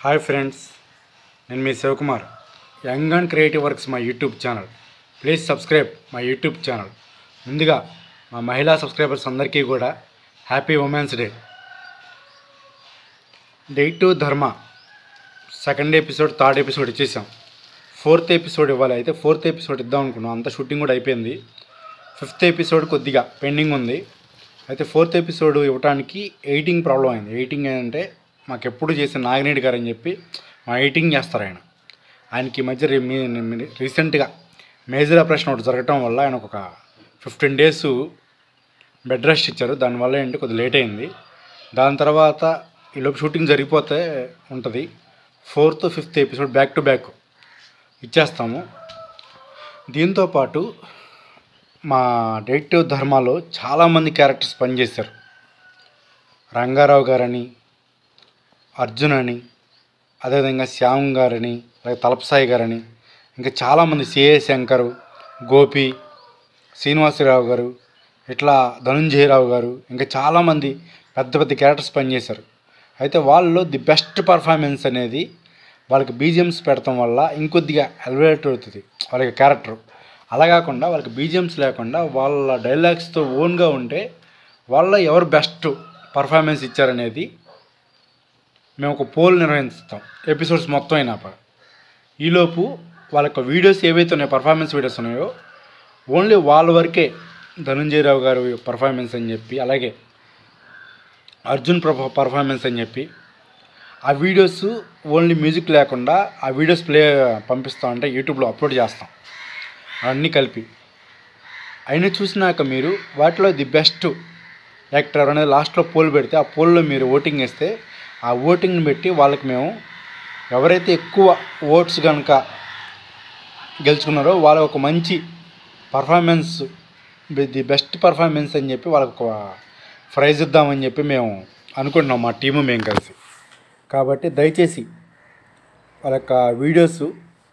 hi friends నేను మీ Shivakumar young and creative works మా యూట్యూబ్ ఛానల్ ప్లీజ్ సబ్స్క్రైబ్ మా యూట్యూబ్ ఛానల్ ముందుగా మా మహిళా సబ్స్క్రైబర్స్ అందరికీ కూడా happy women's day day to Dharma second episode third episode ఇచ్చేసాం ఫోర్త్ ఎపిసోడ్ ఇవ్వాలి అయితే ఫోర్త్ ఎపిసోడ్ ఇద్దాం అనుకున్నాం అంత షూటింగ్ కూడా అయిపోయింది ఫిఫ్త్ ఎపిసోడ్ కొద్దిగా పెండింగ్ ఉంది అయితే ఫోర్త్ ఎపిసోడ్ ఇవ్వడానికి ఎయిటింగ్ ప్రాబ్లం అయింది ఎయిటింగ్ ఏంటంటే మాకు ఎప్పుడు చేసిన నాగినేడి గారు అని చెప్పి మా ఎయిటింగ్ చేస్తారు ఆయన ఆయనకి ఈ మధ్య రీ- మీ- మీ- రీసెంట్గా మేజర్ ఆపరేషన్ ఒకటి జరగటం వల్ల ఆయన ఒక ఫిఫ్టీన్ డేస్ బెడ్ రెస్ట్ ఇచ్చారు దానివల్ల ఏంటి కొద్దిగా లేట్ అయింది దాని తర్వాత ఈలోపు షూటింగ్ జరిగిపోతే ఉంటుంది fourth fifth episode back to back ఇచ్చేస్తాము దీంతో పాటు మా డైరెక్టివ్ ధర్మాలో చాలామంది క్యారెక్టర్స్ పనిచేశారు రంగారావు గారని అర్జున్ అని అదేవిధంగా శ్యామ్ గారని అలాగే తలపసాయి గారని ఇంకా చాలామంది సిఏ శంకరు గోపి శ్రీనివాసరావు గారు ఇట్లా ధనుంజయరావు గారు ఇంకా చాలామంది పెద్ద పెద్ద క్యారెక్టర్స్ పనిచేశారు అయితే వాళ్ళలో ది బెస్ట్ పర్ఫార్మెన్స్ అనేది వాళ్ళకి బీజిఎమ్స్ పెడతాం వల్ల ఇంకొద్దిగా ఎలివేట్ అవుతుంది వాళ్ళకి క్యారెక్టర్ అలా కాకుండా వాళ్ళకి బీజిఎమ్స్ లేకుండా వాళ్ళ డైలాగ్స్తో ఓన్గా ఉంటే వాళ్ళ ఎవరు బెస్ట్ పర్ఫార్మెన్స్ ఇచ్చారనేది మేము ఒక పోల్ నిర్వహిస్తాం ఎపిసోడ్స్ మొత్తం అయినాక ఈలోపు వాళ్ళ యొక్క వీడియోస్ ఏవైతే ఉన్నాయో పర్ఫార్మెన్స్ వీడియోస్ ఉన్నాయో ఓన్లీ వాళ్ళ వరకే ధనుంజయరావు గారు పర్ఫార్మెన్స్ అని చెప్పి అలాగే అర్జున్ ప్రభ పర్ఫార్మెన్స్ అని చెప్పి ఆ వీడియోస్ ఓన్లీ మ్యూజిక్ లేకుండా ఆ వీడియోస్ ప్లే పంపిస్తాం అంటే యూట్యూబ్లో అప్లోడ్ చేస్తాం అన్నీ కలిపి అయినా చూసినాక మీరు వాటిలో ది బెస్ట్ యాక్టర్ అనేది లాస్ట్లో పోల్ పెడితే ఆ పోల్లో మీరు ఓటింగ్ వేస్తే ఆ ఓటింగ్ని పెట్టి వాళ్ళకి మేము ఎవరైతే ఎక్కువ ఓట్స్ కనుక గెలుచుకున్నారో వాళ్ళకి ఒక మంచి పర్ఫార్మెన్స్ ది బెస్ట్ పర్ఫార్మెన్స్ అని చెప్పి వాళ్ళకి ఒక ప్రైజ్ ఇద్దామని చెప్పి మేము అనుకుంటున్నాం మా టీము మేము కలిసి కాబట్టి దయచేసి వాళ్ళ యొక్క వీడియోస్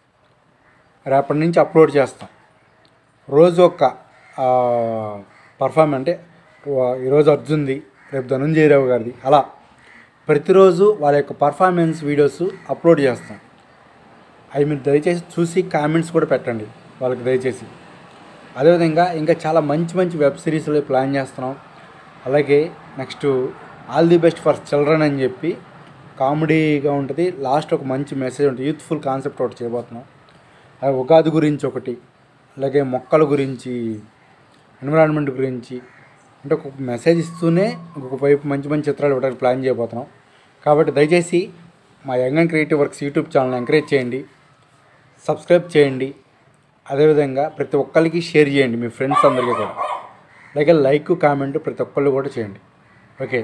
రేపటి నుంచి అప్లోడ్ చేస్తాం రోజు ఒక పర్ఫార్మెన్స్ అంటే వా- ఈరోజు అర్జున్ది రేపు ధనుంజయరావు గారిది అలా ప్రతిరోజు వాళ్ళ యొక్క పర్ఫార్మెన్స్ వీడియోస్ అప్లోడ్ చేస్తాం అవి మీరు దయచేసి చూసి కామెంట్స్ కూడా పెట్టండి వాళ్ళకి దయచేసి అదేవిధంగా ఇంకా చాలా మంచి మంచి వెబ్ సిరీస్లు ప్లాన్ చేస్తున్నాం అలాగే next all the best for children అని చెప్పి కామెడీగా ఉంటుంది లాస్ట్ ఒక మంచి మెసేజ్ ఉంటుంది యూత్ఫుల్ కాన్సెప్ట్ ఒకటి చేయబోతున్నాం అలాగే ఉగాది గురించి ఒకటి అలాగే మొక్కల గురించి ఎన్విరాన్మెంట్ గురించి అంటే ఒక మెసేజ్ ఇస్తూనే ఇంకొక వైపు మంచి మంచి చిత్రాలు ఇవ్వడానికి ప్లాన్ చేయబోతున్నాం కాబట్టి దయచేసి మా young and creative works YouTube channel encourage చేయండి సబ్స్క్రైబ్ చేయండి అదేవిధంగా ప్రతి ఒక్కరికి షేర్ చేయండి మీ ఫ్రెండ్స్ అందరికీ కూడా అలాగే లైక్ కామెంట్ ప్రతి ఒక్కళ్ళు కూడా చేయండి ఓకే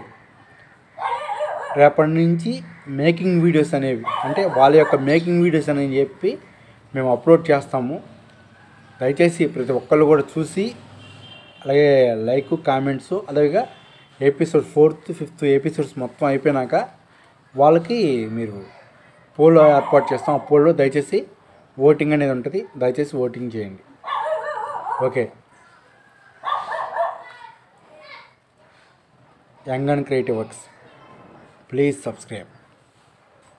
రేపటి నుంచి మేకింగ్ వీడియోస్ అనేవి అంటే వాళ్ళ యొక్క మేకింగ్ వీడియోస్ అనేవి చెప్పి మేము అప్లోడ్ చేస్తాము దయచేసి ప్రతి ఒక్కళ్ళు కూడా చూసి అలాగే లైక్ కామెంట్స్ అలాగే ఎపిసోడ్ ఫోర్త్ ఫిఫ్త్ ఎపిసోడ్స్ మొత్తం అయిపోయినాక వాళ్ళకి మీరు పోల్ ఏర్పాటు చేస్తాం ఆ పోల్లో దయచేసి ఓటింగ్ అనేది ఉంటుంది దయచేసి ఓటింగ్ చేయండి okay young and creative works please subscribe